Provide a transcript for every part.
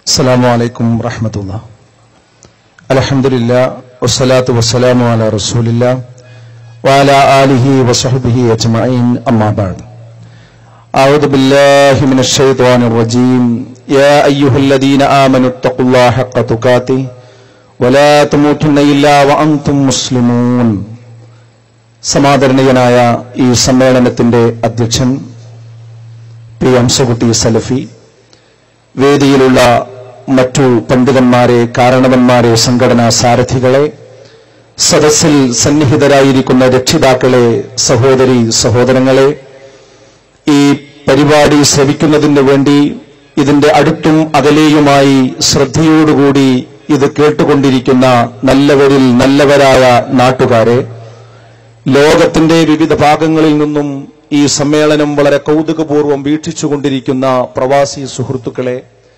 السلام عليكم ورحمة الله الحمد لله والصلاة والسلام على رسول الله وعلى آله وصحبه أجمعين أما بعد أعوذ بالله من الشيطان الرجيم يا أيها الذين آمنوا اتقوا الله حق تقاته ولا تموتن إلا وأنتم مسلمون സമാദരണീയനായ ഈ സമ്മേളനത്തിന്റെ അധ്യക്ഷൻ പി അംസകുട്ടി സലഫി വേദിയിലുള്ള മറ്റു പണ്ഡിതന്മാരെ കാരണവന്മാരെ സംഘടനാ സാരഥികളെ സദസ്സിൽ സന്നിഹിതരായിരിക്കുന്ന രക്ഷിതാക്കളെ സഹോദരി സഹോദരങ്ങളെ ഈ പരിപാടി ശ്രവിക്കുന്നതിന് വേണ്ടി ഇതിന്റെ അടുത്തും അകലെയുമായി ശ്രദ്ധയോടുകൂടി ഇത് കേട്ടുകൊണ്ടിരിക്കുന്ന നല്ലവരിൽ നല്ലവരായ നാട്ടുകാരെ ലോകത്തിന്റെ വിവിധ ഭാഗങ്ങളിൽ നിന്നും ഈ സമ്മേളനം വളരെ കൗതുകപൂർവ്വം വീക്ഷിച്ചുകൊണ്ടിരിക്കുന്ന പ്രവാസി സുഹൃത്തുക്കളെ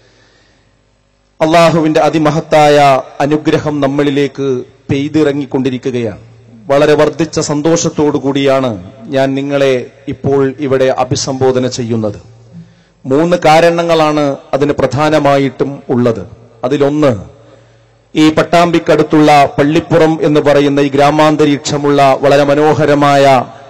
അള്ളാഹുവിന്റെ അതിമഹത്തായ അനുഗ്രഹം നമ്മളിലേക്ക് പെയ്തിറങ്ങിക്കൊണ്ടിരിക്കുകയാണ് വളരെ വർദ്ധിച്ച സന്തോഷത്തോടു കൂടിയാണ് ഞാൻ നിങ്ങളെ ഇപ്പോൾ ഇവിടെ അഭിസംബോധന ചെയ്യുന്നത് മൂന്ന് കാരണങ്ങളാണ് അതിന് പ്രധാനമായിട്ടും ഉള്ളത് അതിലൊന്ന് ഈ പട്ടാമ്പിക്കടുത്തുള്ള പള്ളിപ്പുറം എന്ന് പറയുന്ന ഈ ഗ്രാമാന്തരീക്ഷമുള്ള വളരെ മനോഹരമായ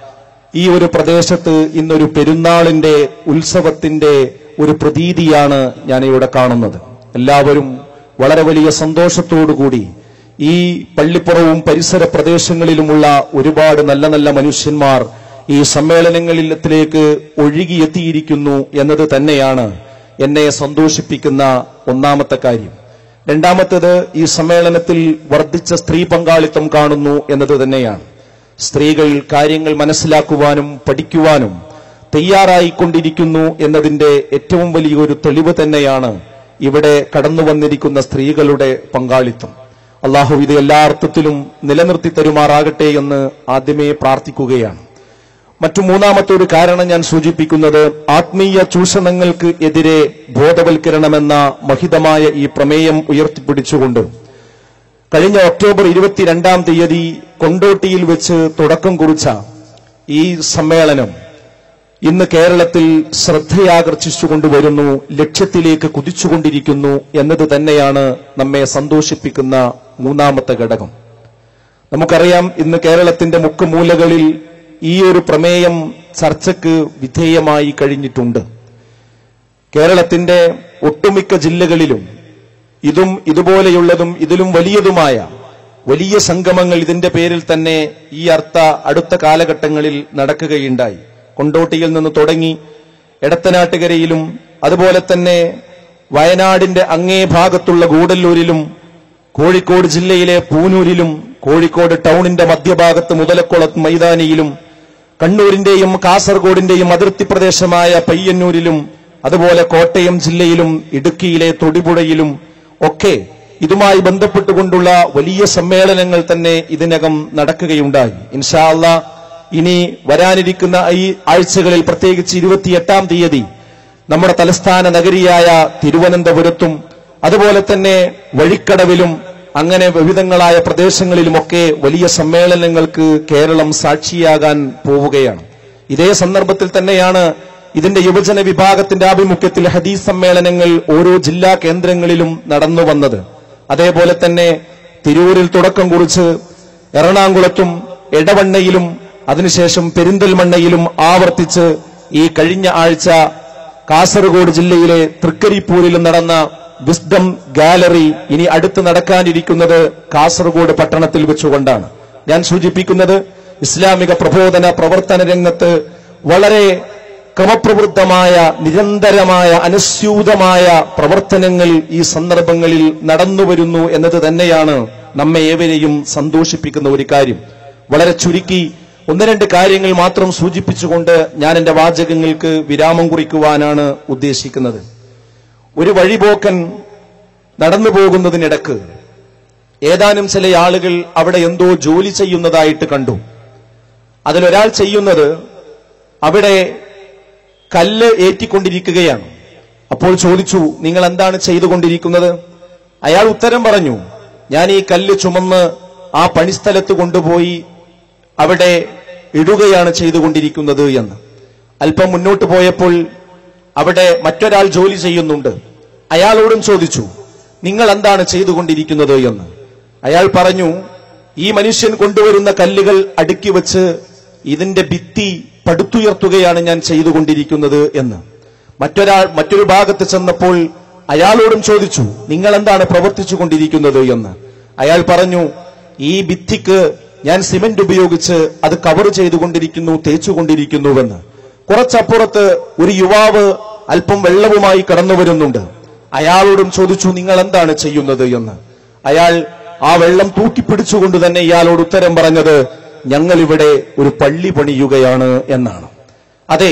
ഈ ഒരു പ്രദേശത്ത് ഇന്നൊരു പെരുന്നാളിന്റെ ഉത്സവത്തിന്റെ ഒരു പ്രതീതിയാണ് ഞാൻ ഇവിടെ കാണുന്നത് എല്ലാവരും വളരെ വലിയ സന്തോഷത്തോടുകൂടി ഈ പള്ളിപ്പുറവും പരിസര പ്രദേശങ്ങളിലുമുള്ള ഒരുപാട് നല്ല നല്ല മനുഷ്യന്മാർ ഈ സമ്മേളനങ്ങളിലേക്ക് ഒഴുകിയെത്തിയിരിക്കുന്നു എന്നത് തന്നെയാണ് എന്നെ സന്തോഷിപ്പിക്കുന്ന ഒന്നാമത്തെ കാര്യം രണ്ടാമത്തേത് ഈ സമ്മേളനത്തിൽ വർദ്ധിച്ച സ്ത്രീ പങ്കാളിത്തം കാണുന്നു എന്നത് തന്നെയാണ് സ്ത്രീകൾ കാര്യങ്ങൾ മനസ്സിലാക്കുവാനും പഠിക്കുവാനും തയ്യാറായിക്കൊണ്ടിരിക്കുന്നു എന്നതിന്റെ ഏറ്റവും വലിയൊരു തെളിവ് തന്നെയാണ് ഇവിടെ കടന്നു വന്നിരിക്കുന്ന സ്ത്രീകളുടെ പങ്കാളിത്തം അള്ളാഹു ഇത് എല്ലാ അർത്ഥത്തിലും നിലനിർത്തി തരുമാറാകട്ടെ എന്ന് ആദ്യമേ പ്രാർത്ഥിക്കുകയാണ് മറ്റു മൂന്നാമത്തെ ഒരു കാരണം ഞാൻ സൂചിപ്പിക്കുന്നത് ആത്മീയ ചൂഷണങ്ങൾക്ക് എതിരെ ബോധവൽക്കരണമെന്ന മഹിതമായ ഈ പ്രമേയം ഉയർത്തിപ്പിടിച്ചുകൊണ്ട് കഴിഞ്ഞ ഒക്ടോബർ ഇരുപത്തിരണ്ടാം തീയതി കൊണ്ടോട്ടിയിൽ വെച്ച് തുടക്കം കുറിച്ച ഈ സമ്മേളനം ഇന്ന് കേരളത്തിൽ ശ്രദ്ധയാകർഷിച്ചുകൊണ്ടുവരുന്നു ലക്ഷ്യത്തിലേക്ക് കുതിച്ചുകൊണ്ടിരിക്കുന്നു എന്നത് തന്നെയാണ് നമ്മെ സന്തോഷിപ്പിക്കുന്ന മൂന്നാമത്തെ ഘടകം നമുക്കറിയാം ഇന്ന് കേരളത്തിന്റെ മുക്കുമൂലകളിൽ ഈ ഒരു പ്രമേയം ചർച്ചയ്ക്ക് വിധേയമായി കഴിഞ്ഞിട്ടുണ്ട് കേരളത്തിന്റെ ഒട്ടുമിക്ക ജില്ലകളിലും ഇതും ഇതുപോലെയുള്ളതും ഇതിലും വലിയതുമായ വലിയ സംഗമങ്ങൾ ഇതിന്റെ പേരിൽ തന്നെ ഈ അർത്ഥ അടുത്ത കാലഘട്ടങ്ങളിൽ നടക്കുകയുണ്ടായി കൊണ്ടോട്ടിയിൽ നിന്ന് തുടങ്ങി എടത്തനാട്ടുകരയിലും അതുപോലെ തന്നെ വയനാടിന്റെ അങ്ങേ ഭാഗത്തുള്ള ഗൂഡല്ലൂരിലും കോഴിക്കോട് ജില്ലയിലെ പൂനൂരിലും കോഴിക്കോട് ടൗണിന്റെ മധ്യഭാഗത്ത് മുതലക്കുളത്ത് മൈതാനിയിലും കണ്ണൂരിന്റെയും കാസർഗോഡിന്റെയും അതിർത്തി പ്രദേശമായ പയ്യന്നൂരിലും അതുപോലെ കോട്ടയം ജില്ലയിലും ഇടുക്കിയിലെ തൊടിപുഴയിലും ഒക്കെ ഇതുമായി ബന്ധപ്പെട്ടുകൊണ്ടുള്ള വലിയ സമ്മേളനങ്ങൾ തന്നെ ഇതിനകം നടക്കുകയുണ്ടായി ഇൻഷാ അല്ലാ ഇനി വരാനിരിക്കുന്ന ഈ ആഴ്ചകളിൽ പ്രത്യേകിച്ച് ഇരുപത്തിയെട്ടാം തീയതി നമ്മുടെ തലസ്ഥാന നഗരിയായ തിരുവനന്തപുരത്തും അതുപോലെ തന്നെ വഴിക്കടവിലും അങ്ങനെ വിവിധങ്ങളായ പ്രദേശങ്ങളിലുമൊക്കെ വലിയ സമ്മേളനങ്ങൾക്ക് കേരളം സാക്ഷിയാകാൻ പോവുകയാണ് ഇതേ സന്ദർഭത്തിൽ തന്നെയാണ് ഇതിന്റെ യുവജന വിഭാഗത്തിന്റെ ആഭിമുഖ്യത്തിൽ ഹദീസ് സമ്മേളനങ്ങൾ ഓരോ ജില്ലാ കേന്ദ്രങ്ങളിലും നടന്നു വന്നത് അതേപോലെ തന്നെ തിരൂരിൽ തുടക്കം കുറിച്ച് എറണാകുളത്തും എടവണ്ണയിലും അതിനുശേഷം പെരിന്തൽമണ്ണയിലും ആവർത്തിച്ച് ഈ കഴിഞ്ഞ ആഴ്ച കാസർഗോഡ് ജില്ലയിലെ തൃക്കരിപ്പൂരിലും നടന്ന വിസ്ഡം ഗാലറി ഇനി അടുത്ത് നടക്കാനിരിക്കുന്നത് കാസർഗോഡ് പട്ടണത്തിൽ വെച്ചുകൊണ്ടാണ് ഞാൻ സൂചിപ്പിക്കുന്നത് ഇസ്ലാമിക പ്രബോധന പ്രവർത്തന രംഗത്ത് വളരെ ക്രമപ്രവൃത്തമായ നിരന്തരമായ അനുസ്യൂതമായ പ്രവർത്തനങ്ങൾ ഈ സന്ദർഭങ്ങളിൽ നടന്നുവരുന്നു എന്നത് തന്നെയാണ് നമ്മെ ഏവരെയും സന്തോഷിപ്പിക്കുന്ന ഒരു കാര്യം വളരെ ചുരുക്കി ഒന്ന് രണ്ട് കാര്യങ്ങൾ മാത്രം സൂചിപ്പിച്ചുകൊണ്ട് ഞാൻ എന്റെ വാചകങ്ങൾക്ക് വിരാമം കുറിക്കുവാനാണ് ഉദ്ദേശിക്കുന്നത് ഒരു വഴിപോക്കൻ നടന്നു പോകുന്നതിനിടക്ക് ഏതാനും ചില ആളുകൾ അവിടെ എന്തോ ജോലി ചെയ്യുന്നതായിട്ട് കണ്ടു അതിലൊരാൾ ചെയ്യുന്നത് അവിടെ കല്ല് ഏറ്റിക്കൊണ്ടിരിക്കുകയാണ് അപ്പോൾ ചോദിച്ചു നിങ്ങൾ എന്താണ് ചെയ്തുകൊണ്ടിരിക്കുന്നത് അയാൾ ഉത്തരം പറഞ്ഞു ഞാൻ ഈ കല്ല് ചുമന്ന് ആ പണിസ്ഥലത്ത് കൊണ്ടുപോയി അവിടെ ഇടുകയാണ് ചെയ്തുകൊണ്ടിരിക്കുന്നത് എന്ന് അല്പം മുന്നോട്ട് പോയപ്പോൾ അവിടെ മറ്റൊരാൾ ജോലി ചെയ്യുന്നുണ്ട് അയാളോടും ചോദിച്ചു നിങ്ങൾ എന്താണ് ചെയ്തുകൊണ്ടിരിക്കുന്നത് എന്ന് അയാൾ പറഞ്ഞു ഈ മനുഷ്യൻ കൊണ്ടുവരുന്ന കല്ലുകൾ അടുക്കി വെച്ച് ഇതിന്റെ ഭിത്തി പടുത്തുയർത്തുകയാണ് ഞാൻ ചെയ്തുകൊണ്ടിരിക്കുന്നത് എന്ന് മറ്റൊരാൾ മറ്റൊരു ഭാഗത്ത് ചെന്നപ്പോൾ അയാളോടും ചോദിച്ചു നിങ്ങൾ എന്താണ് പ്രവർത്തിച്ചു കൊണ്ടിരിക്കുന്നത് എന്ന് അയാൾ പറഞ്ഞു ഈ ഭിത്തിക്ക് ഞാൻ സിമന്റ് ഉപയോഗിച്ച് അത് കവർ ചെയ്തുകൊണ്ടിരിക്കുന്നു തേച്ചുകൊണ്ടിരിക്കുന്നുവെന്ന് കുറച്ചപ്പുറത്ത് ഒരു യുവാവ് അല്പം വെള്ളവുമായി കടന്നു വരുന്നുണ്ട് അയാളോടും ചോദിച്ചു നിങ്ങൾ എന്താണ് ചെയ്യുന്നത് എന്ന് അയാൾ ആ വെള്ളം തൂക്കിപ്പിടിച്ചുകൊണ്ട് തന്നെ ഇയാളോട് ഉത്തരം പറഞ്ഞത് ഞങ്ങൾ ഇവിടെ ഒരു പള്ളി പണിയുകയാണ് എന്നാണ് അതെ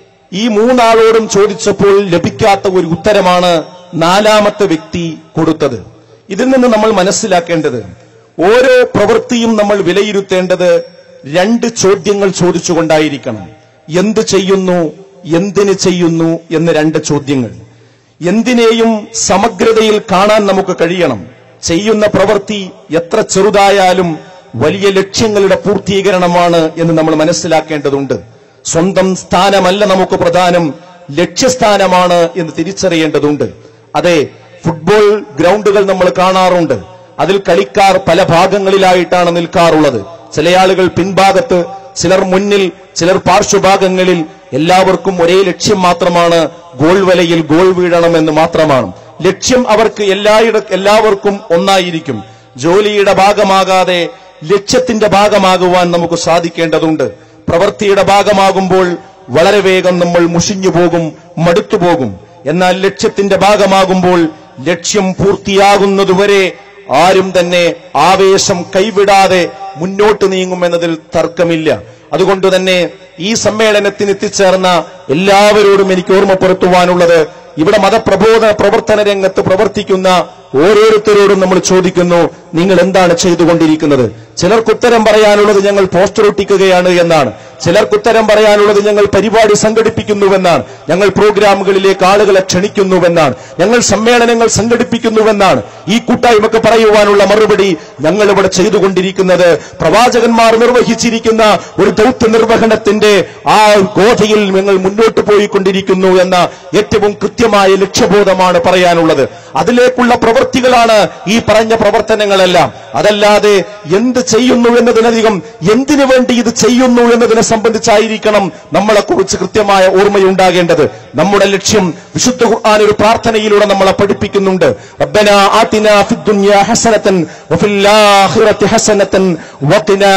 ഈ മൂന്നാളോടും ചോദിച്ചപ്പോൾ ലഭിക്കാത്ത ഒരു ഉത്തരമാണ് നാലാമത്തെ വ്യക്തി കൊടുത്തത് ഇതിൽ നിന്ന് നമ്മൾ മനസ്സിലാക്കേണ്ടത് ഓരോ പ്രവൃത്തിയും നമ്മൾ വിലയിരുത്തേണ്ടത് രണ്ട് ചോദ്യങ്ങൾ ചോദിച്ചുകൊണ്ടായിരിക്കണം എന്ത് ചെയ്യുന്നു എന്തിന് ചെയ്യുന്നു എന്ന് രണ്ട് ചോദ്യങ്ങൾ എന്തിനേയും സമഗ്രതയിൽ കാണാൻ നമുക്ക് കഴിയണം ചെയ്യുന്ന പ്രവൃത്തി എത്ര ചെറുതായാലും വലിയ ലക്ഷ്യങ്ങളുടെ പൂർത്തീകരണമാണ് എന്ന് നമ്മൾ മനസ്സിലാക്കേണ്ടതുണ്ട് സ്വന്തം സ്ഥാനമല്ല നമുക്ക് പ്രധാനം ലക്ഷ്യസ്ഥാനമാണ് എന്ന് തിരിച്ചറിയേണ്ടതുണ്ട് അതെ ഫുട്ബോൾ ഗ്രൗണ്ടുകൾ നമ്മൾ കാണാറുണ്ട് അതിൽ കളിക്കാർ പല ഭാഗങ്ങളിലായിട്ടാണ് നിൽക്കാറുള്ളത് ചില ആളുകൾ പിൻഭാഗത്ത് ചിലർ മുന്നിൽ ചിലർ പാർശ്വഭാഗങ്ങളിൽ എല്ലാവർക്കും ഒരേ ലക്ഷ്യം മാത്രമാണ് ഗോൾ വലയിൽ ഗോൾ വീഴണമെന്ന് മാത്രമാണ് ലക്ഷ്യം അവർക്ക് എല്ലായിട എല്ലാവർക്കും ഒന്നായിരിക്കും ജോലിയുടെ ഭാഗമാകാതെ ലക്ഷ്യത്തിന്റെ ഭാഗമാകുവാൻ നമുക്ക് സാധിക്കേണ്ടതുണ്ട് പ്രവൃത്തിയുടെ ഭാഗമാകുമ്പോൾ വളരെ വേഗം നമ്മൾ മുഷിഞ്ഞു പോകും മടുത്തു പോകും എന്നാൽ ലക്ഷ്യത്തിന്റെ ഭാഗമാകുമ്പോൾ ലക്ഷ്യം പൂർത്തിയാകുന്നതുവരെ ആരും തന്നെ ആവേശം കൈവിടാതെ മുന്നോട്ട് നീങ്ങുമെന്നതിൽ തർക്കമില്ല അതുകൊണ്ട് തന്നെ ഈ സമ്മേളനത്തിന് എത്തിച്ചേർന്ന എല്ലാവരോടും എനിക്ക് ഓർമ്മപ്പെടുത്തുവാനുള്ളത് ഇവിടെ മതപ്രബോധന പ്രവർത്തന രംഗത്ത് പ്രവർത്തിക്കുന്ന ഓരോരുത്തരോടും നമ്മൾ ചോദിക്കുന്നു നിങ്ങൾ എന്താണ് ചെയ്തുകൊണ്ടിരിക്കുന്നത് ചിലർക്ക് ഉത്തരം പറയാനുള്ളത് ഞങ്ങൾ പോസ്റ്റർ ഒട്ടിക്കുകയാണ് എന്നാണ് ചിലർക്ക് ഉത്തരം പറയാനുള്ളത് ഞങ്ങൾ പരിപാടി സംഘടിപ്പിക്കുന്നുവെന്നാണ് ഞങ്ങൾ പ്രോഗ്രാമുകളിലേക്ക് ആളുകളെ ക്ഷണിക്കുന്നുവെന്നാണ് ഞങ്ങൾ സമ്മേളനങ്ങൾ സംഘടിപ്പിക്കുന്നുവെന്നാണ് ഈ കൂട്ടായ്മക്ക് പറയുവാനുള്ള മറുപടി ഞങ്ങൾ ഇവിടെ ചെയ്തുകൊണ്ടിരിക്കുന്നത് പ്രവാചകന്മാർ നിർവഹിച്ചിരിക്കുന്ന ഒരു ദൗത്യ നിർവഹണത്തിന്റെ ആ ഗോധയിൽ ഞങ്ങൾ മുന്നോട്ട് പോയിക്കൊണ്ടിരിക്കുന്നു എന്ന ഏറ്റവും കൃത്യമായ ലക്ഷ്യബോധമാണ് പറയാനുള്ളത് അതിലേക്കുള്ള പ്രവൃത്തികളാണ് ഈ പറഞ്ഞ പ്രവർത്തനങ്ങളെല്ലാം അതല്ലാതെ എന്ത് ചെയ്യുന്നു എന്നതിനധികം എന്തിനു വേണ്ടി ഇത് ചെയ്യുന്നു എന്നതിനെ സംബന്ധിച്ചായിരിക്കണം നമ്മളെ കുറിച്ച് കൃത്യമായ ഓർമ്മയുണ്ടാകേണ്ടത് നമ്മുടെ ലക്ഷ്യം വിശുദ്ധ ഖുർആൻ ഒരു പ്രാർത്ഥനയിലൂടെ നമ്മളെ പഠിപ്പിക്കുന്നുണ്ട് റബ്ബന ആതിന ഫിദ്ദുനിയ ഹസനതൻ വഫിൽ ആഖിറതി ഹസനതൻ വഖിനാ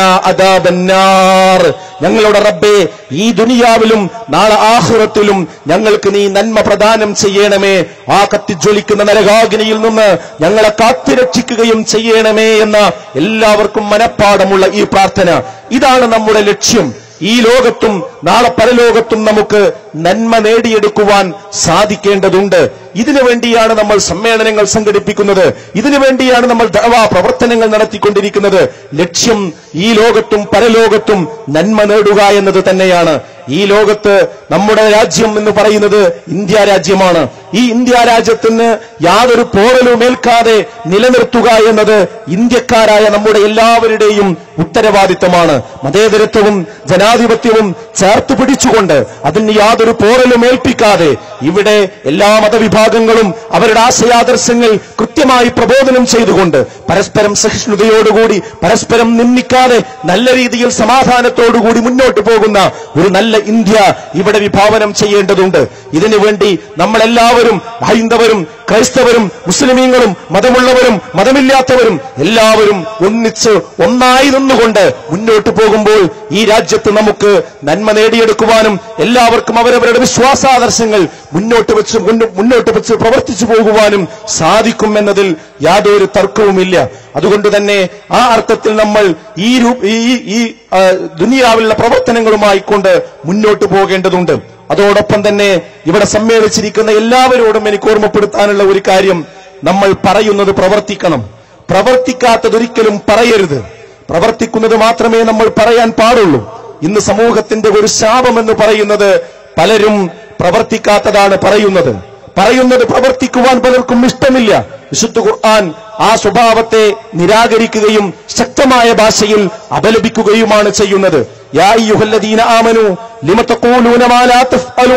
അദാബന്നാർ ഞങ്ങളുടെ റബ്ബേ ഈ ദുനിയാവിലും നാളെ ആഖിറത്തിലും ഞങ്ങൾക്ക് നീ നന്മ പ്രദാനം ചെയ്യണമേ ആ കത്തിജ്വലിക്കുന്ന നരകാഗ്നിയിൽ നിന്ന് ഞങ്ങളെ കാത്തുരക്ഷിക്കുകയും ചെയ്യണമേ എന്ന എല്ലാവർക്കും മനഃപ്പാടമുള്ള ഈ പ്രാർത്ഥന ഇതാണ് നമ്മുടെ ലക്ഷ്യം ഈ ലോകത്തും നാളെ പരലോകത്തും നമുക്ക് നന്മ നേടിയെടുക്കുവാൻ സാധിക്കേണ്ടതുണ്ട് ഇതിനു വേണ്ടിയാണ് നമ്മൾ സമ്മേളനങ്ങൾ സംഘടിപ്പിക്കുന്നത് ഇതിനു വേണ്ടിയാണ് നമ്മൾ ദഅവാ പ്രവർത്തനങ്ങൾ നടത്തിക്കൊണ്ടിരിക്കുന്നത് ലക്ഷ്യം ഈ ലോകത്തും പരലോകത്തും നന്മ നേടുക എന്നത് തന്നെയാണ് ഈ ലോകത്ത് നമ്മുടെ രാജ്യം എന്ന് പറയുന്നത് ഇന്ത്യ രാജ്യമാണ് ഈ ഇന്ത്യ രാജ്യത്തിന് യാതൊരു പോറലും ഏൽക്കാതെ നിലനിർത്തുക എന്നത് ഇന്ത്യക്കാരായ നമ്മുടെ എല്ലാവരുടെയും ഉത്തരവാദിത്തമാണ് മതേതരത്വവും ജനാധിപത്യവും ചേർത്ത് പിടിച്ചുകൊണ്ട് അതിന് യാതൊരു പോറലും ഏൽപ്പിക്കാതെ ഇവിടെ എല്ലാ മതവിഭാഗങ്ങളും അവരുടെ ആശയാദർശങ്ങൾ കൃത്യമായി പ്രബോധനം ചെയ്തുകൊണ്ട് പരസ്പരം സഹിഷ്ണുതയോടുകൂടി പരസ്പരം നിന്ദിക്കാതെ നല്ല രീതിയിൽ സമാധാനത്തോടുകൂടി മുന്നോട്ട് പോകുന്ന ഒരു നല്ല ഇന്ത്യ ഇവിടെ വിഭാവനം ചെയ്യേണ്ടതുണ്ട് ഇതിനു വേണ്ടി നമ്മളെല്ലാവരും ഹൈന്ദവരും ക്രൈസ്തവരും മുസ്ലിമീങ്ങളും മതമുള്ളവരും മതമില്ലാത്തവരും എല്ലാവരും ഒന്നിച്ച് ഒന്നായി നിന്നുകൊണ്ട് മുന്നോട്ട് പോകുമ്പോൾ ഈ രാജ്യത്ത് നമുക്ക് നന്മ നേടിയെടുക്കുവാനും എല്ലാവർക്കും അവരവരുടെ വിശ്വാസാദർശങ്ങൾ മുന്നോട്ട് വെച്ച് മുന്നോ- മുന്നോട്ട് വെച്ച് പ്രവർത്തിച്ചു പോകുവാനും സാധിക്കും എന്നതിൽ യാതൊരു തർക്കവുമില്ല അതുകൊണ്ട് തന്നെ ആ അർത്ഥത്തിൽ നമ്മൾ ഈ രൂ- ഈ ഈ ആ, ദുനിയാവിലുള്ള പ്രവർത്തനങ്ങളുമായി കൊണ്ട് മുന്നോട്ട് പോകേണ്ടതുണ്ട് അതോടൊപ്പം തന്നെ ഇവിടെ സമ്മേളിച്ചിരിക്കുന്ന എല്ലാവരോടും എനിക്ക് ഓർമ്മപ്പെടുത്താനുള്ള ഒരു കാര്യം നമ്മൾ പറയുന്നത് പ്രവർത്തിക്കണം പ്രവർത്തിക്കാത്തതൊരിക്കലും പറയരുത് പ്രവർത്തിക്കുന്നത് മാത്രമേ നമ്മൾ പറയാൻ പാടുള്ളൂ ഇന്ന് സമൂഹത്തിന്റെ ഒരു ശാപം എന്ന് പറയുന്നത് പലരും പ്രവർത്തിക്കാത്തതാണ് പറയുന്നത് പറയുന്നത് പ്രവർത്തിക്കുവാൻ പലർക്കും ഇഷ്ടമില്ല വിശുദ്ധ ഖുർആൻ ആ സ്വഭാവത്തെ നിരാകരിക്കുകയും ശക്തമായ ഭാഷയിൽ അപലപിക്കുകയുമാണ് ചെയ്യുന്നത് യാ അയ്യുഹല്ലദീന ആമനു ലിമ തഖൂലൂന മാ ലാ തഫ്അലൂൻ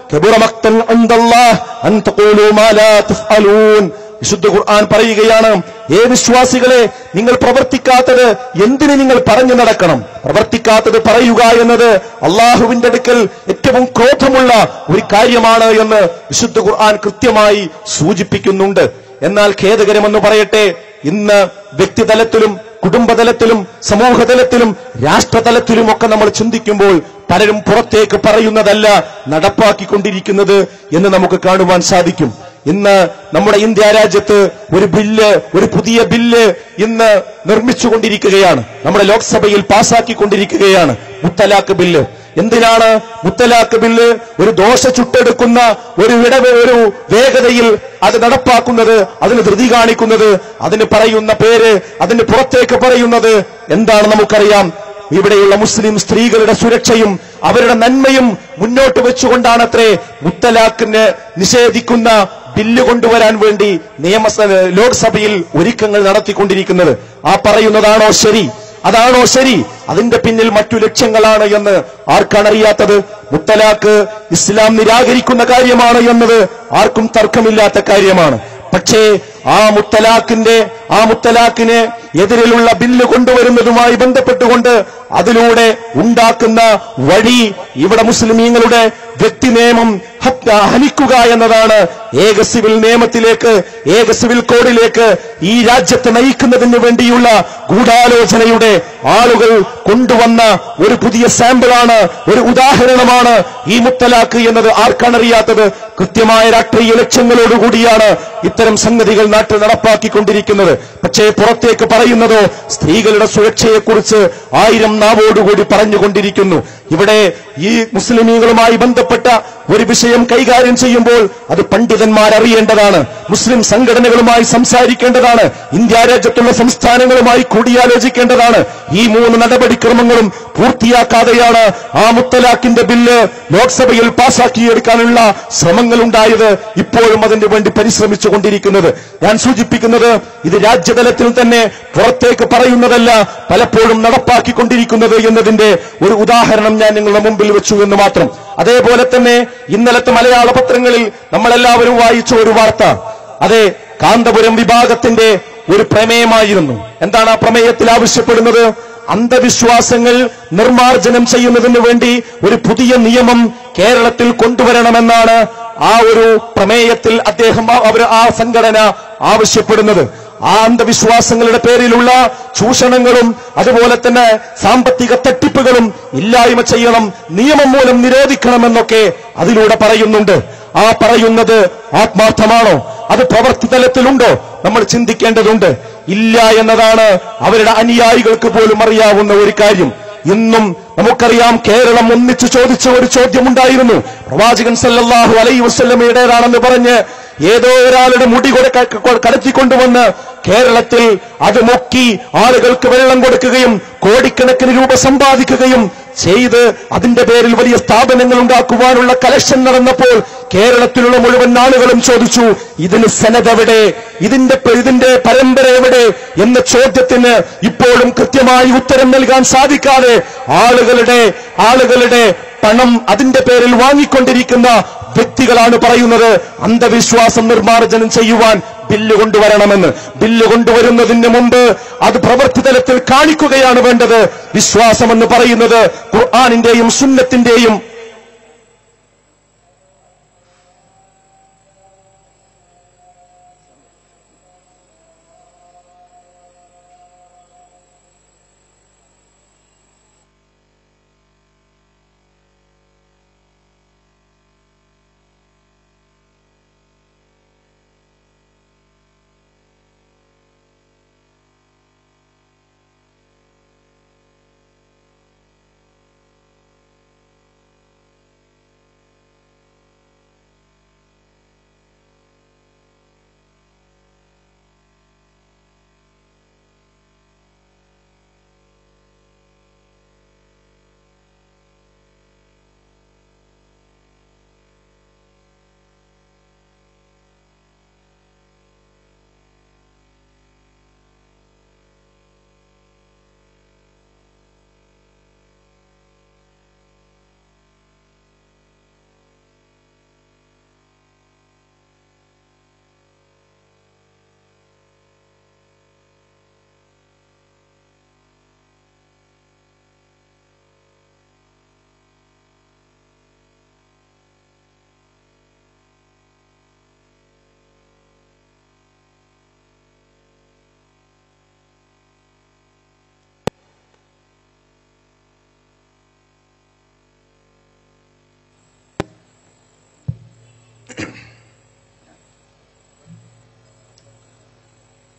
കബുറ മഖ്തൻ ഇൻദല്ലാഹ് അൻ തഖൂലു മാ ലാ തഫ്അലൂൻ വിശുദ്ധ ഖുർആൻ പറയുകയാണ് ഏ വിശ്വാസികളെ നിങ്ങൾ പ്രവർത്തിക്കാത്തത് എന്തിന് നിങ്ങൾ പറഞ്ഞു നടക്കണം പ്രവർത്തിക്കാത്തത് പറയുക എന്നത് അള്ളാഹുവിന്റെ അടുക്കൽ ഏറ്റവും ക്രോധമുള്ള ഒരു കാര്യമാണ് എന്ന് വിശുദ്ധ ഖുർആൻ കൃത്യമായി സൂചിപ്പിക്കുന്നുണ്ട് എന്നാൽ ഖേദകരമെന്ന് പറയട്ടെ ഇന്ന് വ്യക്തിതലത്തിലും കുടുംബതലത്തിലും സമൂഹതലത്തിലും രാഷ്ട്രതലത്തിലും ഒക്കെ നമ്മൾ ചിന്തിക്കുമ്പോൾ പലരും പുറത്തേക്ക് പറയുന്നതല്ല നടപ്പാക്കിക്കൊണ്ടിരിക്കുന്നത് എന്ന് നമുക്ക് കാണുവാൻ സാധിക്കും ഇന്ന് നമ്മുടെ ഇന്ത്യ രാജ്യത്ത് ഒരു ബില്ല് ഒരു പുതിയ ബില്ല് ഇന്ന് നിർമ്മിച്ചുകൊണ്ടിരിക്കുകയാണ് നമ്മുടെ ലോക്സഭയിൽ പാസാക്കിക്കൊണ്ടിരിക്കുകയാണ് മുത്തലാഖ് ബില്ല് എന്തിനാണ് മുത്തലാഖ് ബില്ല് ഒരു ദോശ ചുട്ടെടുക്കുന്ന ഒരു ഇടവ ഒരു വേഗതയിൽ അത് നടപ്പാക്കുന്നത് അതിന് ധൃതി കാണിക്കുന്നത് അതിന് പറയുന്ന പേര് അതിന് പുറത്തേക്ക് പറയുന്നത് എന്താണ് നമുക്കറിയാം ഇവിടെയുള്ള മുസ്ലിം സ്ത്രീകളുടെ സുരക്ഷയും അവരുടെ നന്മയും മുന്നോട്ട് വെച്ചുകൊണ്ടാണത്രേ മുത്തലാഖിന് നിഷേധിക്കുന്ന ബില്ല് കൊണ്ടുവരാൻ വേണ്ടി നിയമസഭ ലോക്സഭയിൽ ഒരുക്കങ്ങൾ നടത്തിക്കൊണ്ടിരിക്കുന്നത് ആ പറയുന്നതാണോ ശരി അതാണോ ശരി അതിന്റെ പിന്നിൽ മറ്റു ലക്ഷ്യങ്ങളാണ് എന്ന് ആർക്കാണ് അറിയാത്തത് മുത്തലാഖ് ഇസ്ലാം നിരാകരിക്കുന്ന കാര്യമാണ് എന്നത് ആർക്കും തർക്കമില്ലാത്ത കാര്യമാണ് പക്ഷേ ആ മുത്തലാഖിന്റെ ആ മുത്തലാഖിന് എതിരിലുള്ള ബില്ല് കൊണ്ടുവരുന്നതുമായി ബന്ധപ്പെട്ടുകൊണ്ട് അതിലൂടെ ഉണ്ടാക്കുന്ന വഴി ഇവിടെ മുസ്ലിമീങ്ങളുടെ വ്യക്തി നിയമം ഹത്യ ഹനിക്കുക എന്നതാണ് ഏക സിവിൽ നിയമത്തിലേക്ക് ഏക സിവിൽ കോഡിലേക്ക് ഈ രാജ്യത്തെ നയിക്കുന്നതിന് വേണ്ടിയുള്ള ഗൂഢാലോചനയുടെ ആളുകൾ കൊണ്ടുവന്ന ഒരു പുതിയ സാമ്പിളാണ് ഒരു ഉദാഹരണമാണ് ഈ മുത്തലാഖ് എന്നത് ആർക്കാണറിയാത്തത് കൃത്യമായ രാഷ്ട്രീയ ലക്ഷ്യങ്ങളോടുകൂടിയാണ് ഇത്തരം സംഗതികൾ നാട്ടിൽ നടപ്പാക്കിക്കൊണ്ടിരിക്കുന്നത് പക്ഷേ പുറത്തേക്ക് പറയുന്നതോ സ്ത്രീകളുടെ സുരക്ഷയെക്കുറിച്ച് ആയിരം നാവോടുകൂടി പറഞ്ഞുകൊണ്ടിരിക്കുന്നു ഇവിടെ ഈ മുസ്ലിമീങ്ങളുമായി ബന്ധപ്പെട്ട ഒരു വിഷയം കൈകാര്യം ചെയ്യുമ്പോൾ അത് പണ്ഡിതന്മാർ അറിയേണ്ടതാണ് മുസ്ലിം സംഘടനകളുമായി സംസാരിക്കേണ്ടതാണ് ഇന്ത്യ രാജ്യത്തുള്ള സംസ്ഥാനങ്ങളുമായി കൂടിയാലോചിക്കേണ്ടതാണ് ഈ മൂന്ന് നടപടിക്രമങ്ങളും പൂർത്തിയാക്കാതെയാണ് ആ മുത്തലാഖിന്റെ ബില്ല് ലോക്സഭയിൽ പാസാക്കിയെടുക്കാനുള്ള ശ്രമങ്ങൾ ഉണ്ടായത് ഇപ്പോഴും അതിനു വേണ്ടി പരിശ്രമിച്ചു കൊണ്ടിരിക്കുന്നത് ഞാൻ സൂചിപ്പിക്കുന്നത് ഇത് രാജ്യതലത്തിൽ തന്നെ പുറത്തേക്ക് പറയുന്നതല്ല പലപ്പോഴും നടപ്പാക്കിക്കൊണ്ടിരിക്കുന്നത് എന്നതിന്റെ ഒരു ഉദാഹരണം ഞാൻ നിങ്ങളുടെ മുമ്പിൽ വെച്ചു എന്ന് മാത്രം അതേപോലെ തന്നെ ഇന്നലത്തെ മലയാള പത്രങ്ങളിൽ നമ്മളെല്ലാവരും വായിച്ച ഒരു വാർത്ത അതെ കാന്തപുരം വിഭാഗത്തിന്റെ ഒരു പ്രമേയമായിരുന്നു എന്താണ് ആ പ്രമേയത്തിൽ ആവശ്യപ്പെടുന്നത് അന്ധവിശ്വാസങ്ങൾ നിർമാർജനം ചെയ്യുന്നതിന് വേണ്ടി ഒരു പുതിയ നിയമം കേരളത്തിൽ കൊണ്ടുവരണമെന്നാണ് ആ ഒരു പ്രമേയത്തിൽ അദ്ദേഹം ആ- അവർ ആ സംഘടന ആവശ്യപ്പെടുന്നത് ആ അന്ധവിശ്വാസങ്ങളുടെ പേരിലുള്ള ചൂഷണങ്ങളും അതുപോലെ തന്നെ സാമ്പത്തിക തട്ടിപ്പുകളും ഇല്ലായ്മ ചെയ്യണം നിയമം മൂലം നിരോധിക്കണമെന്നൊക്കെ അതിലൂടെ പറയുന്നുണ്ട് ആ പറയുന്നത് ആത്മാർത്ഥമാണോ അത് പ്രവൃത്തി തലത്തിലുണ്ടോ നമ്മൾ ചിന്തിക്കേണ്ടതുണ്ട് ഇല്ല എന്നതാണ് അവരുടെ അനുയായികൾക്ക് പോലും അറിയാവുന്ന ഒരു കാര്യം ഇന്നും നമുക്കറിയാം കേരളം ഒന്നിച്ചു ചോദിച്ച ഒരു ചോദ്യമുണ്ടായിരുന്നു പ്രവാചകൻ സല്ലല്ലാഹു അലൈഹി വസല്ലമയുടേതാണെന്ന് പറഞ്ഞ് ഏതോ ഒരാളുടെ മുടി കൊട- ക- ക- കടത്തിക്കൊണ്ടുവന്ന് കേരളത്തിൽ അത് മുക്കി ആളുകൾക്ക് വെള്ളം കൊടുക്കുകയും കോടിക്കണക്കിന് രൂപ സമ്പാദിക്കുകയും ചെയ്ത് അതിന്റെ പേരിൽ വലിയ സ്ഥാപനങ്ങൾ ഉണ്ടാക്കുവാനുള്ള കലക്ഷൻ നടന്നപ്പോൾ കേരളത്തിലുള്ള മുഴുവൻ ആളുകളും ചോദിച്ചു ഇതിന് സെനതെവിടെ ഇതിന്റെ പ- ഇതിന്റെ പരമ്പര എവിടെ എന്ന ചോദ്യത്തിന് ഇപ്പോഴും കൃത്യമായി ഉത്തരം നൽകാൻ സാധിക്കാതെ ആളുകളുടെ ആളുകളുടെ പണം അതിന്റെ പേരിൽ വാങ്ങിക്കൊണ്ടിരിക്കുന്ന വ്യക്തികളാണ് പറയുന്നത് അന്ധവിശ്വാസം നിർമ്മാർജ്ജനം ചെയ്യുവാൻ ബില്ല് കൊണ്ടുവരണമെന്ന് ബില്ല് കൊണ്ടുവരുന്നതിന് മുമ്പ് അത് പ്രവൃത്തി തലത്തിൽ കാണിക്കുകയാണ് വേണ്ടത് വിശ്വാസമെന്ന് പറയുന്നത് ഖുർആാനിന്റെയും സുന്നത്തിന്റെയും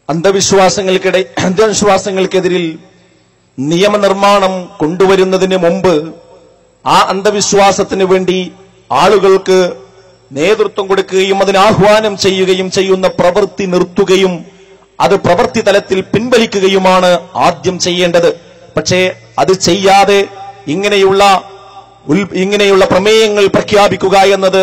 അന്ധവിശ്വാസങ്ങൾക്കിടെ അന്ധവിശ്വാസങ്ങൾക്കെതിരിൽ നിയമനിർമ്മാണം കൊണ്ടുവരുന്നതിന് മുമ്പ് ആ അന്ധവിശ്വാസത്തിന് വേണ്ടി ആളുകൾക്ക് നേതൃത്വം കൊടുക്കുകയും അതിന് ആഹ്വാനം ചെയ്യുകയും ചെയ്യുന്ന പ്രവൃത്തി നിർത്തുകയും അത് പ്രവൃത്തി തലത്തിൽ പിൻവലിക്കുകയുമാണ് ആദ്യം ചെയ്യേണ്ടത് പക്ഷേ അത് ചെയ്യാതെ ഇങ്ങനെയുള്ള ഉൽ- ഇങ്ങനെയുള്ള പ്രമേയങ്ങൾ പ്രഖ്യാപിക്കുക എന്നത്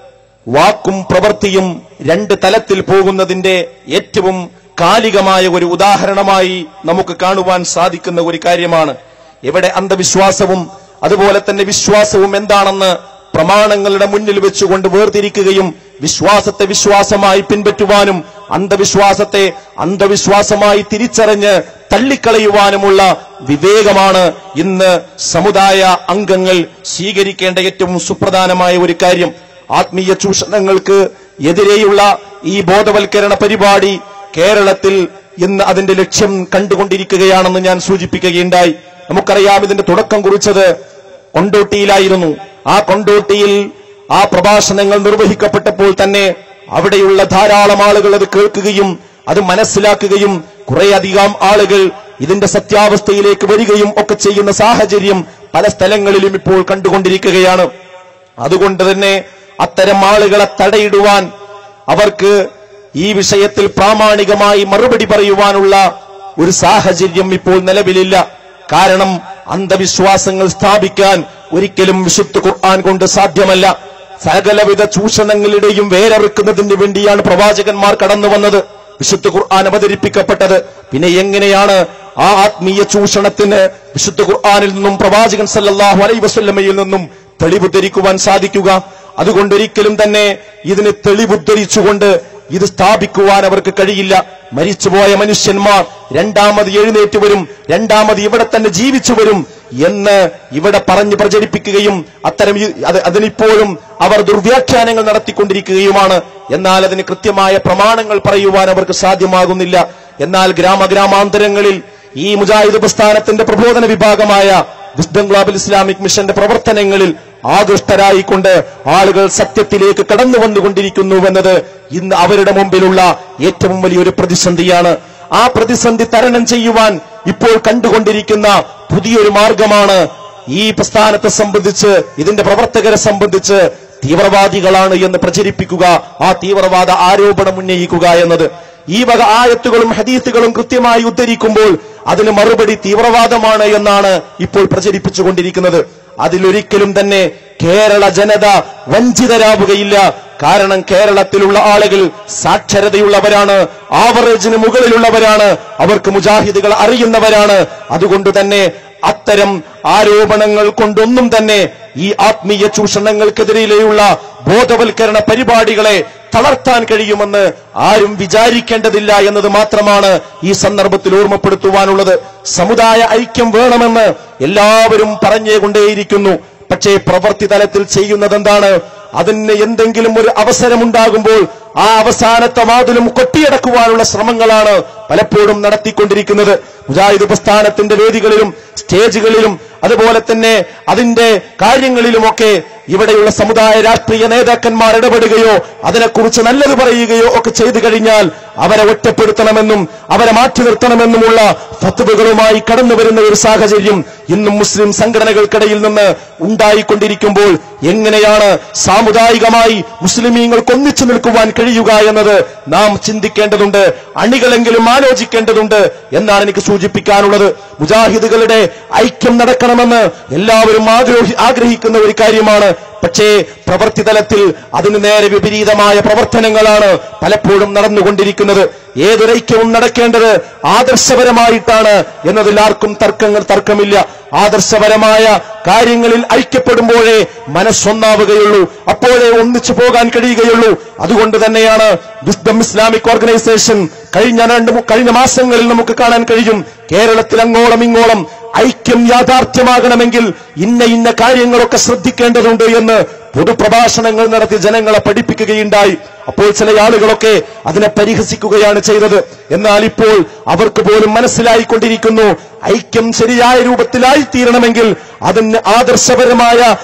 വാക്കും പ്രവൃത്തിയും രണ്ട് തലത്തിൽ പോകുന്നതിന്റെ ഏറ്റവും കാലികമായ ഒരു ഉദാഹരണമായി നമുക്ക് കാണുവാൻ സാധിക്കുന്ന ഒരു കാര്യമാണ് എവിടെ അന്ധവിശ്വാസവും അതുപോലെ തന്നെ വിശ്വാസവും എന്താണെന്ന് പ്രമാണങ്ങളുടെ മുന്നിൽ വെച്ചുകൊണ്ട് വേർതിരിക്കുകയും വിശ്വാസത്തെ വിശ്വാസമായി പിൻപറ്റുവാനും അന്ധവിശ്വാസത്തെ അന്ധവിശ്വാസമായി തിരിച്ചറിഞ്ഞ് തള്ളിക്കളയുവാനുമുള്ള വിവേകമാണ് ഇന്ന് സമുദായ അംഗങ്ങൾ സ്വീകരിക്കേണ്ട ഏറ്റവും സുപ്രധാനമായ ഒരു കാര്യം ആത്മീയ ചൂഷണങ്ങൾക്ക് എതിരെയുള്ള ഈ ബോധവൽക്കരണ പരിപാടി കേരളത്തിൽ ഇന്ന് അതിന്റെ ലക്ഷ്യം കണ്ടുകൊണ്ടിരിക്കുകയാണെന്ന് ഞാൻ സൂചിപ്പിക്കുകയുണ്ടായി നമുക്കറിയാം ഇതിന്റെ തുടക്കം കുറിച്ചത് കൊണ്ടോട്ടിയിലായിരുന്നു ആ കൊണ്ടോട്ടിയിൽ ആ പ്രഭാഷണങ്ങൾ നിർവഹിക്കപ്പെട്ടപ്പോൾ തന്നെ അവിടെയുള്ള ധാരാളം ആളുകൾ അത് കേൾക്കുകയും അത് മനസ്സിലാക്കുകയും കുറേയധികം ആളുകൾ ഇതിന്റെ സത്യാവസ്ഥയിലേക്ക് വരികയും ഒക്കെ ചെയ്യുന്ന സാഹചര്യം പല സ്ഥലങ്ങളിലും ഇപ്പോൾ കണ്ടുകൊണ്ടിരിക്കുകയാണ് അതുകൊണ്ട് തന്നെ അത്തരം ആളുകളെ തടയിടുവാൻ അവർക്ക് ഈ വിഷയത്തിൽ പ്രാമാണികമായി മറുപടി പറയുവാനുള്ള ഒരു സാഹചര്യം ഇപ്പോൾ നിലവിലില്ല കാരണം അന്ധവിശ്വാസങ്ങൾ സ്ഥാപിക്കാൻ ഒരിക്കലും വിശുദ്ധ ഖുർആൻ കൊണ്ട് സാധ്യമല്ല സകലവിധ ചൂഷണങ്ങളുടെയും വേരറുക്കുന്നതിന് വേണ്ടിയാണ് പ്രവാചകന്മാർ കടന്നു വന്നത് വിശുദ്ധ ഖുർആൻ അവതരിപ്പിക്കപ്പെട്ടത് പിന്നെ എങ്ങനെയാണ് ആ ആത്മീയ ചൂഷണത്തിന് വിശുദ്ധ ഖുർആനിൽ നിന്നും പ്രവാചകൻ സല്ലല്ലാഹു അലൈഹി വസല്ലമയിൽ നിന്നും തെളിവുദ്ധരിക്കുവാൻ സാധിക്കുക അതുകൊണ്ടൊരിക്കലും തന്നെ ഇതിന് തെളിവുദ്ധരിച്ചുകൊണ്ട് ഇത് സ്ഥാപിക്കുവാൻ അവർക്ക് കഴിയില്ല മരിച്ചുപോയ മനുഷ്യന്മാർ രണ്ടാമത് എഴുന്നേറ്റ് വരും രണ്ടാമത് ഇവിടെ തന്നെ ജീവിച്ചു വരും എന്ന് ഇവിടെ പറഞ്ഞ് പ്രചരിപ്പിക്കുകയും അത്തരം ഈ- അത് അതിനിപ്പോഴും അവർ ദുർവ്യാഖ്യാനങ്ങൾ നടത്തിക്കൊണ്ടിരിക്കുകയുമാണ് എന്നാൽ അതിന് കൃത്യമായ പ്രമാണങ്ങൾ പറയുവാൻ അവർക്ക് സാധ്യമാകുന്നില്ല എന്നാൽ ഗ്രാമഗ്രാമാന്തരങ്ങളിൽ ഈ മുജാഹിദ് പ്രസ്ഥാനത്തിന്റെ പ്രബോധന വിഭാഗമായ വിസ്ഡം ഗ്ലോബൽ ഇസ്ലാമിക് മിഷന്റെ പ്രവർത്തനങ്ങളിൽ ആകൃഷ്ടരായിക്കൊണ്ട് ആളുകൾ സത്യത്തിലേക്ക് കടന്നു വന്നുകൊണ്ടിരിക്കുന്നുവെന്നത് ഇന്ന് അവരുടെ മുമ്പിലുള്ള ഏറ്റവും വലിയൊരു പ്രതിസന്ധിയാണ് ആ പ്രതിസന്ധി തരണം ചെയ്യുവാൻ ഇപ്പോൾ കണ്ടുകൊണ്ടിരിക്കുന്ന പുതിയൊരു മാർഗമാണ് ഈ പ്രസ്ഥാനത്തെ സംബന്ധിച്ച് ഇതിന്റെ പ്രവർത്തകരെ സംബന്ധിച്ച് തീവ്രവാദികളാണ് എന്ന് പ്രചരിപ്പിക്കുക ആ തീവ്രവാദ ആരോപണം ഉന്നയിക്കുക എന്നത് ഈ വക ആയത്തുകളും ഹദീസുകളും കൃത്യമായി ഉദ്ധരിക്കുമ്പോൾ അതിന് മറുപടി തീവ്രവാദമാണ് എന്നാണ് ഇപ്പോൾ പ്രചരിപ്പിച്ചുകൊണ്ടിരിക്കുന്നത് അതിലൊരിക്കലും തന്നെ കേരള ജനത വഞ്ചിതരാവുകയില്ല കാരണം കേരളത്തിലുള്ള ആളുകൾ സാക്ഷരതയുള്ളവരാണ് ആവറേജിന് മുകളിലുള്ളവരാണ് അവർക്ക് മുജാഹിദുകൾ അറിയുന്നവരാണ് അതുകൊണ്ട് തന്നെ അത്തരം ആരോപണങ്ങൾ കൊണ്ടൊന്നും തന്നെ ഈ ആത്മീയ ചൂഷണങ്ങൾക്കെതിരെയുള്ള ബോധവൽക്കരണ പരിപാടികളെ തളർത്താൻ കഴിയുമെന്ന് ആരും വിചാരിക്കേണ്ടതില്ല എന്നത് മാത്രമാണ് ഈ സന്ദർഭത്തിൽ ഓർമ്മപ്പെടുത്തുവാനുള്ളത് സമുദായ ഐക്യം വേണമെന്ന് എല്ലാവരും പറഞ്ഞുകൊണ്ടേയിരിക്കുന്നു പക്ഷേ പ്രവൃത്തി തലത്തിൽ ചെയ്യുന്നത് എന്താണ് അതിന് എന്തെങ്കിലും ഒരു അവസരമുണ്ടാകുമ്പോൾ ആ അവസാനത്തെ വാതിലും കൊട്ടിയടക്കുവാനുള്ള ശ്രമങ്ങളാണ് പലപ്പോഴും നടത്തിക്കൊണ്ടിരിക്കുന്നത് മുജാഹിദ് പ്രസ്ഥാനത്തിന്റെ വേദികളിലും സ്റ്റേജുകളിലും അതുപോലെ തന്നെ അതിന്റെ കാര്യങ്ങളിലുമൊക്കെ ഇവിടെയുള്ള സമുദായ രാഷ്ട്രീയ നേതാക്കന്മാർ ഇടപെടുകയോ അതിനെക്കുറിച്ച് നല്ലത് പറയുകയോ ഒക്കെ ചെയ്തു കഴിഞ്ഞാൽ അവരെ ഒറ്റപ്പെടുത്തണമെന്നും അവരെ മാറ്റി നിർത്തണമെന്നുമുള്ള ഫത്തുവകളുമായി കടന്നു വരുന്ന ഒരു സാഹചര്യം ഇന്നും മുസ്ലിം സംഘടനകൾക്കിടയിൽ നിന്ന് ഉണ്ടായിക്കൊണ്ടിരിക്കുമ്പോൾ എങ്ങനെയാണ് സാമുദായികമായി മുസ്ലിമീങ്ങൾക്ക് ഒന്നിച്ചു നിൽക്കുവാൻ കഴിയുക എന്നത് നാം ചിന്തിക്കേണ്ടതുണ്ട് അണികളെങ്കിലും ആലോചിക്കേണ്ടതുണ്ട് എന്നാണ് എനിക്ക് സൂചിപ്പിക്കാനുള്ളത് മുജാഹിദുകളുടെ ഐക്യം നടക്കണമെന്ന് എല്ലാവരും ആഗ്രഹി ആഗ്രഹിക്കുന്ന ഒരു കാര്യമാണ് പക്ഷേ പ്രവൃത്തി തലത്തിൽ അതിന് നേരെ വിപരീതമായ പ്രവർത്തനങ്ങളാണ് പലപ്പോഴും നടന്നുകൊണ്ടിരിക്കുന്നത് ഏതൊരൈക്യവും നടക്കേണ്ടത് ആദർശപരമായിട്ടാണ് എന്നതിൽ ആർക്കും തർക്കങ്ങൾ തർക്കമില്ല ആദർശപരമായ കാര്യങ്ങളിൽ ഐക്യപ്പെടുമ്പോഴേ മനസ്സൊന്നാവുകയുള്ളൂ അപ്പോഴേ ഒന്നിച്ചു പോകാൻ കഴിയുകയുള്ളൂ അതുകൊണ്ട് തന്നെയാണ് വിസ്ഡം ഇസ്ലാമിക് ഓർഗനൈസേഷൻ കഴിഞ്ഞ രണ്ട് മു- കഴിഞ്ഞ മാസങ്ങളിൽ നമുക്ക് കാണാൻ കഴിയും കേരളത്തിൽ അങ്ങോളം ഇങ്ങോളം ഐക്യം യാഥാർത്ഥ്യമാകണമെങ്കിൽ ഇന്ന ഇന്ന കാര്യങ്ങളൊക്കെ ശ്രദ്ധിക്കേണ്ടതുണ്ട് എന്ന് പൊതുപ്രഭാഷണങ്ങൾ നടത്തി ജനങ്ങളെ പഠിപ്പിക്കുകയുണ്ടായി അപ്പോൾ ചില ആളുകളൊക്കെ അതിനെ പരിഹസിക്കുകയാണ് ചെയ്തത് എന്നാൽ ഇപ്പോൾ അവർക്ക് പോലും മനസ്സിലായിക്കൊണ്ടിരിക്കുന്നു ഐക്യം ശരിയായ രൂപത്തിലായി തീരണമെങ്കിൽ അതിന് ആദർശപരമായ കൃത്യ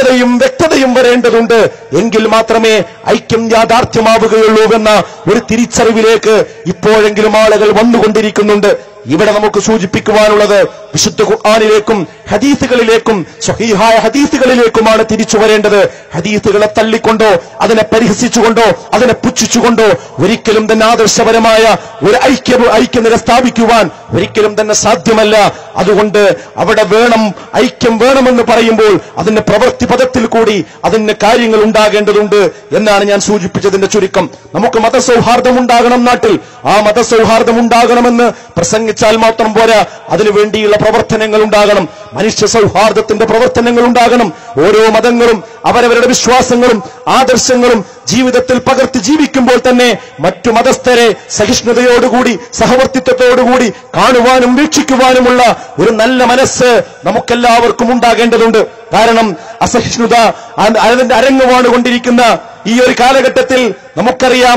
കൃത്യതയും വ്യക്തതയും വരേണ്ടതുണ്ട് എങ്കിൽ മാത്രമേ ഐക്യം യാഥാർത്ഥ്യമാവുകയുള്ളൂ എന്ന ഒരു തിരിച്ചറിവിലേക്ക് ഇപ്പോഴെങ്കിലും ആളുകൾ വന്നുകൊണ്ടിരിക്കുന്നുണ്ട് ഇവിടെ നമുക്ക് സൂചിപ്പിക്കുവാനുള്ളത് വിശുദ്ധ ഖുർആാനിലേക്കും ഹദീസുകളിലേക്കും സ്വഹീഹായ ഹദീസുകളിലേക്കുമാണ് തിരിച്ചു വരേണ്ടത് ഹദീസുകളെ തള്ളിക്കൊണ്ടോ അതിനെ പരിഹസിച്ചുകൊണ്ടോ അതിനെ പുച്ഛിച്ചുകൊണ്ടോ ഒരിക്കലും തന്നെ ആദർശപരമായ ഒരു ഐക്യ ഐക്യനില സ്ഥാപിക്കുവാൻ ഒരിക്കലും തന്നെ സാധ്യമല്ല അതുകൊണ്ട് അവിടെ വേണം ഐക്യം വേണമെന്ന് പറയുമ്പോൾ അതിന്റെ പ്രവൃത്തി പദത്തിൽ കൂടി അതിന് കാര്യങ്ങൾ ഉണ്ടാകേണ്ടതുണ്ട് എന്നാണ് ഞാൻ സൂചിപ്പിച്ചതിന്റെ ചുരുക്കം നമുക്ക് മതസൗഹാർദ്ദം ഉണ്ടാകണം നാട്ടിൽ ആ മതസൗഹാർദ്ദം ഉണ്ടാകണമെന്ന് പ്രസംഗിച്ചാൽ മാത്രം പോരാ അതിനു വേണ്ടിയുള്ള പ്രവർത്തനങ്ങൾ ഉണ്ടാകണം മനുഷ്യ സൗഹാർദ്ദത്തിന്റെ പ്രവർത്തനങ്ങൾ ഉണ്ടാകണം ഓരോ മതങ്ങളും അവരവരുടെ വിശ്വാസങ്ങളും ആദർശങ്ങളും ജീവിതത്തിൽ പകർത്തി ജീവിക്കുമ്പോൾ തന്നെ മറ്റു മതസ്ഥരെ സഹിഷ്ണുതയോടുകൂടി സഹവർത്തിത്വത്തോടുകൂടി കാണുവാനും വീക്ഷിക്കുവാനുമുള്ള ഒരു നല്ല മനസ്സ് നമുക്കെല്ലാവർക്കും ഉണ്ടാകേണ്ടതുണ്ട് കാരണം അസഹിഷ്ണുത അത് അതിന്റെ അരങ്ങുവാണുകൊണ്ടിരിക്കുന്ന ഈ ഒരു കാലഘട്ടത്തിൽ നമുക്കറിയാം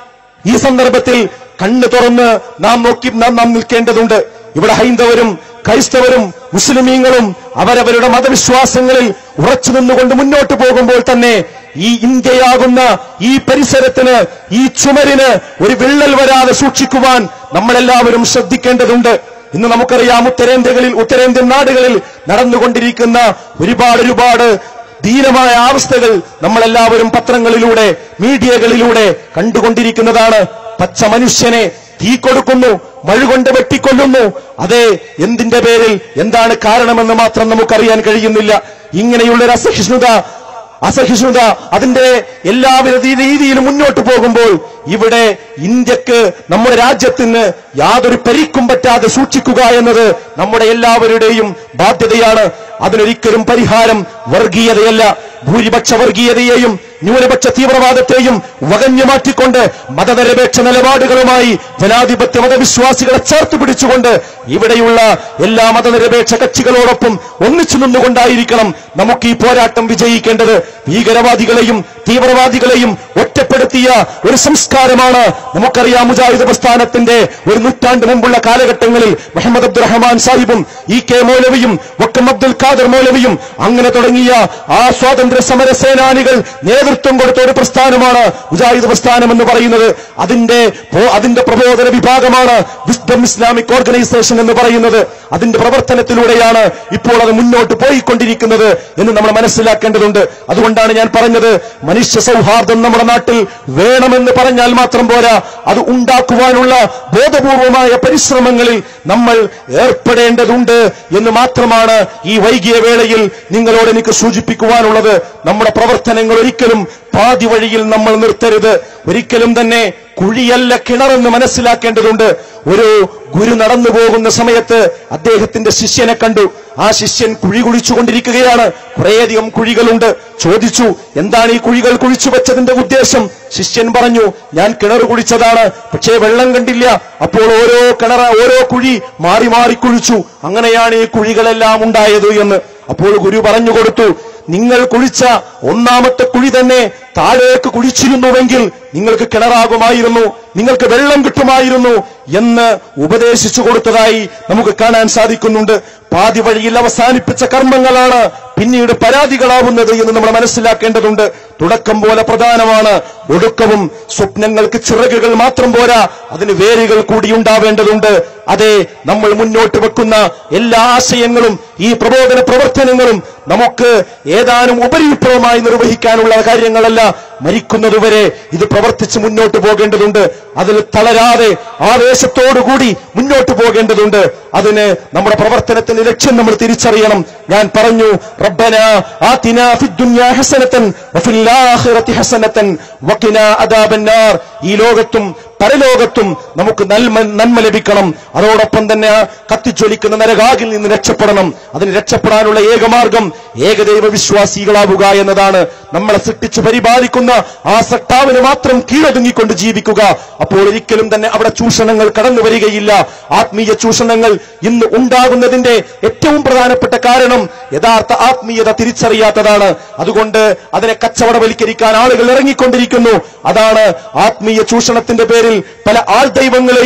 ഈ സന്ദർഭത്തിൽ കണ്ണ് തുറന്ന് നാം നോക്കി നാം നാം നിൽക്കേണ്ടതുണ്ട് ഇവിടെ ഹൈന്ദവരും ക്രൈസ്തവരും മുസ്ലിമീങ്ങളും അവരവരുടെ മതവിശ്വാസങ്ങളിൽ ഉറച്ചു നിന്നുകൊണ്ട് മുന്നോട്ട് പോകുമ്പോൾ തന്നെ ഈ ഇന്ത്യയാകുന്ന ഈ പരിസരത്തിന് ഈ ചുമരിന് ഒരു വിള്ളൽ വരാതെ സൂക്ഷിക്കുവാൻ നമ്മളെല്ലാവരും ശ്രദ്ധിക്കേണ്ടതുണ്ട് ഇന്ന് നമുക്കറിയാം ഉത്തരേന്ത്യകളിൽ ഉത്തരേന്ത്യൻ നാടുകളിൽ നടന്നുകൊണ്ടിരിക്കുന്ന ഒരുപാട് ഒരുപാട് ധീരമായ അവസ്ഥകൾ നമ്മളെല്ലാവരും പത്രങ്ങളിലൂടെ മീഡിയകളിലൂടെ കണ്ടുകൊണ്ടിരിക്കുന്നതാണ് പച്ച മനുഷ്യനെ തീ കൊടുക്കുന്നു മഴുകൊണ്ട് വെട്ടിക്കൊല്ലുന്നു അതെ എന്തിന്റെ പേരിൽ എന്താണ് കാരണമെന്ന് മാത്രം നമുക്കറിയാൻ കഴിയുന്നില്ല ഇങ്ങനെയുള്ളൊരു അസഹിഷ്ണുത അസഹിഷ്ണുത അതിന്റെ എല്ലാവിധ രീതിയിലും മുന്നോട്ട് പോകുമ്പോൾ ഇവിടെ ഇന്ത്യക്ക് നമ്മുടെ രാജ്യത്തിന് യാതൊരു പരിക്കും പറ്റാതെ സൂക്ഷിക്കുക എന്നത് നമ്മുടെ എല്ലാവരുടെയും ബാധ്യതയാണ് അതിനൊരിക്കലും പരിഹാരം വർഗീയതയല്ല ഭൂരിപക്ഷ വർഗീയതയെയും ന്യൂനപക്ഷ തീവ്രവാദത്തെയും വകഞ്ഞു മാറ്റിക്കൊണ്ട് മതനിരപേക്ഷ നിലപാടുകളുമായി ജനാധിപത്യ മതവിശ്വാസികളെ ചേർത്ത് പിടിച്ചുകൊണ്ട് ഇവിടെയുള്ള എല്ലാ മതനിരപേക്ഷ കക്ഷികളോടൊപ്പം ഒന്നിച്ചു നിന്നുകൊണ്ടായിരിക്കണം നമുക്ക് ഈ പോരാട്ടം വിജയിക്കേണ്ടത് ഭീകരവാദികളെയും തീവ്രവാദികളെയും ഒറ്റപ്പെടുത്തിയ ഒരു സംസ്കാരമാണ് നമുക്കറിയാം മുജാഹിദ് പ്രസ്ഥാനത്തിന്റെ ഒരു നൂറ്റാണ്ട് മുമ്പുള്ള കാലഘട്ടങ്ങളിൽ മുഹമ്മദ് അബ്ദുറഹ്മാൻ സാഹിബും ഇ കെ മൗലവിയും വക്കം അബ്ദുൽ ഖാദർ മൗലവിയും അങ്ങനെ തുടങ്ങിയ ആ സ്വാതന്ത്ര്യ സമര സേനാനികൾ നേതൃത്വം കൊടുത്ത ഒരു പ്രസ്ഥാനമാണ് മുജാഹിദ് പ്രസ്ഥാനം എന്ന് പറയുന്നത് അതിന്റെ പോ- അതിന്റെ പ്രബോധന വിഭാഗമാണ് വിസ്ഡം ഇസ്ലാമിക് ഓർഗനൈസേഷൻ എന്ന് പറയുന്നത് അതിന്റെ പ്രവർത്തനത്തിലൂടെയാണ് ഇപ്പോൾ അത് മുന്നോട്ട് പോയിക്കൊണ്ടിരിക്കുന്നത് എന്ന് നമ്മൾ മനസ്സിലാക്കേണ്ടതുണ്ട് അതുകൊണ്ടാണ് ഞാൻ പറഞ്ഞത് മനുഷ്യ സൗഹാർദ്ദം നമ്മുടെ നാട്ടിൽ വേണമെന്ന് പറഞ്ഞാൽ മാത്രം പോരാ അത് ഉണ്ടാക്കുവാനുള്ള ബോധപൂർവമായ പരിശ്രമങ്ങളിൽ നമ്മൾ ഏർപ്പെടേണ്ടതുണ്ട് എന്ന് മാത്രമാണ് ഈ വൈകിയ വേളയിൽ നിങ്ങളോട് എനിക്ക് സൂചിപ്പിക്കുവാനുള്ളത് നമ്മുടെ പ്രവർത്തനങ്ങൾ ഒരിക്കലും പാതി വഴിയിൽ നമ്മൾ നിർത്തരുത് ഒരിക്കലും തന്നെ കുഴിയല്ല കിണറെന്ന് മനസ്സിലാക്കേണ്ടതുണ്ട് ഒരു ഗുരു നടന്നു പോകുന്ന സമയത്ത് അദ്ദേഹത്തിന്റെ ശിഷ്യനെ കണ്ടു ആ ശിഷ്യൻ കുഴി കുഴിച്ചുകൊണ്ടിരിക്കുകയാണ് കുറേയധികം കുഴികളുണ്ട് ചോദിച്ചു എന്താണ് ഈ കുഴികൾ കുഴിച്ചു വെച്ചതിന്റെ ഉദ്ദേശം ശിഷ്യൻ പറഞ്ഞു ഞാൻ കിണർ കുഴിച്ചതാണ് പക്ഷേ വെള്ളം കണ്ടില്ല അപ്പോൾ ഓരോ കിണറ ഓരോ കുഴി മാറി മാറി കുഴിച്ചു അങ്ങനെയാണ് ഈ കുഴികളെല്ലാം ഉണ്ടായത് എന്ന് അപ്പോൾ ഗുരു പറഞ്ഞു കൊടുത്തു നിങ്ങൾ കുഴിച്ച ഒന്നാമത്തെ കുഴി തന്നെ താഴേക്ക് കുഴിച്ചിരുന്നുവെങ്കിൽ നിങ്ങൾക്ക് കിണറാകുമായിരുന്നു നിങ്ങൾക്ക് വെള്ളം കിട്ടുമായിരുന്നു എന്ന് ഉപദേശിച്ചു കൊടുത്തതായി നമുക്ക് കാണാൻ സാധിക്കുന്നുണ്ട് പാതി വഴിയിൽ അവസാനിപ്പിച്ച കർമ്മങ്ങളാണ് പിന്നീട് പരാതികളാവുന്നത് എന്ന് നമ്മൾ മനസ്സിലാക്കേണ്ടതുണ്ട് തുടക്കം പോലെ പ്രധാനമാണ് ഒടുക്കവും സ്വപ്നങ്ങൾക്ക് ചിറകുകൾ മാത്രം പോരാ അതിന് വേരുകൾ കൂടി ഉണ്ടാവേണ്ടതുണ്ട് അതെ നമ്മൾ മുന്നോട്ട് വെക്കുന്ന എല്ലാ ആശയങ്ങളും ഈ പ്രബോധന പ്രവർത്തനങ്ങളും നമുക്ക് ഏതാനും ഉപരിവിപ്ലവമായി നിർവഹിക്കാനുള്ള കാര്യങ്ങളല്ല മരിക്കുന്നതുവരെ ഇത് പ്രവർത്തിച്ച് മുന്നോട്ട് പോകേണ്ടതുണ്ട് അതിൽ തളരാതെ ആവേശത്തോടുകൂടി മുന്നോട്ട് പോകേണ്ടതുണ്ട് അതിന് നമ്മുടെ പ്രവർത്തനത്തിന്റെ ലക്ഷ്യം നമ്മൾ തിരിച്ചറിയണം ഞാൻ പറഞ്ഞു റബ്ബന ആതിനാ ഫിദ്ദുനിയാ ഹസനത്തൻ വഫിൽ ആഖിറതി ഹസനത്തൻ വഖിനാ അദാബന്നാർ ഈ ലോകത്തും പരലോകത്തും നമുക്ക് നന്മ നന്മ ലഭിക്കണം അതോടൊപ്പം തന്നെ ആ കത്തിജ്വലിക്കുന്ന നരകാകിൽ നിന്ന് രക്ഷപ്പെടണം അതിന് രക്ഷപ്പെടാനുള്ള ഏകമാർഗം ഏകദൈവ വിശ്വാസികളാവുക എന്നതാണ് നമ്മളെ സൃഷ്ടിച്ചു പരിപാലിക്കുന്ന ആ സട്ടാവിന് മാത്രം കീഴൊതുങ്ങിക്കൊണ്ട് ജീവിക്കുക അപ്പോൾ ഒരിക്കലും തന്നെ അവിടെ ചൂഷണങ്ങൾ കടന്നു വരികയില്ല ആത്മീയ ചൂഷണങ്ങൾ ഇന്ന് ഉണ്ടാകുന്നതിന്റെ ഏറ്റവും പ്രധാനപ്പെട്ട കാരണം യഥാർത്ഥ ആത്മീയത തിരിച്ചറിയാത്തതാണ് അതുകൊണ്ട് അതിനെ കച്ചവടവൽക്കരിക്കാൻ ആളുകൾ ഇറങ്ങിക്കൊണ്ടിരിക്കുന്നു അതാണ് ആത്മീയ ചൂഷണത്തിന്റെ പേരിൽ പല ആൾ ദൈവങ്ങളെയും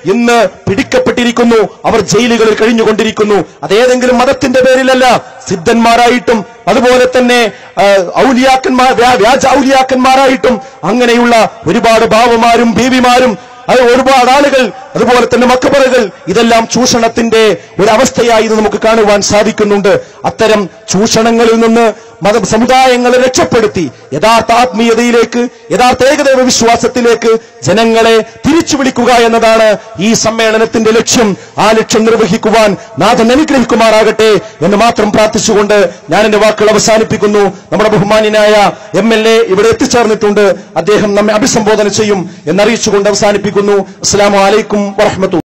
ഇന്ന് പിടിക്കപ്പെട്ടിരിക്കുന്നു അവർ ജയിലുകളിൽ കഴിഞ്ഞുകൊണ്ടിരിക്കുന്നു അതേതെങ്കിലും മതത്തിന്റെ പേരിലല്ല സിദ്ധന്മാരായിട്ടും അതുപോലെ തന്നെ ആ, ഔലിയാക്കന്മാർ വ്യാ- വ്യാജ ഔലിയാക്കന്മാരായിട്ടും അങ്ങനെയുള്ള ഒരുപാട് ബാവമാരും ബീവിമാരും അത് ഒരുപാട് ആളുകൾ അതുപോലെ തന്നെ മക്കബറകൾ ഇതെല്ലാം ചൂഷണത്തിന്റെ ഒരു അവസ്ഥയായി ഇത് നമുക്ക് കാണുവാൻ സാധിക്കുന്നുണ്ട് അത്തരം ചൂഷണങ്ങളിൽ നിന്ന് മത സമുദായങ്ങളെ രക്ഷപ്പെടുത്തി യഥാർത്ഥ ആത്മീയതയിലേക്ക് യഥാർത്ഥ ഏകദൈവ വിശ്വാസത്തിലേക്ക് ജനങ്ങളെ തിരിച്ചു വിളിക്കുക എന്നതാണ് ഈ സമ്മേളനത്തിന്റെ ലക്ഷ്യം ആ ലക്ഷ്യം നിർവഹിക്കുവാൻ നാഥൻ അനുഗ്രഹിക്കുമാറാകട്ടെ എന്ന് മാത്രം പ്രാർത്ഥിച്ചുകൊണ്ട് ഞാൻ എന്റെ വാക്കുകൾ അവസാനിപ്പിക്കുന്നു നമ്മുടെ ബഹുമാന്യനായ എം എൽ എ ഇവിടെ എത്തിച്ചേർന്നിട്ടുണ്ട് അദ്ദേഹം നമ്മെ അഭിസംബോധന ചെയ്യും എന്നറിയിച്ചുകൊണ്ട് അവസാനിപ്പിക്കുന്നു അസ്സാം വലൈക്കും വറഹമത്തു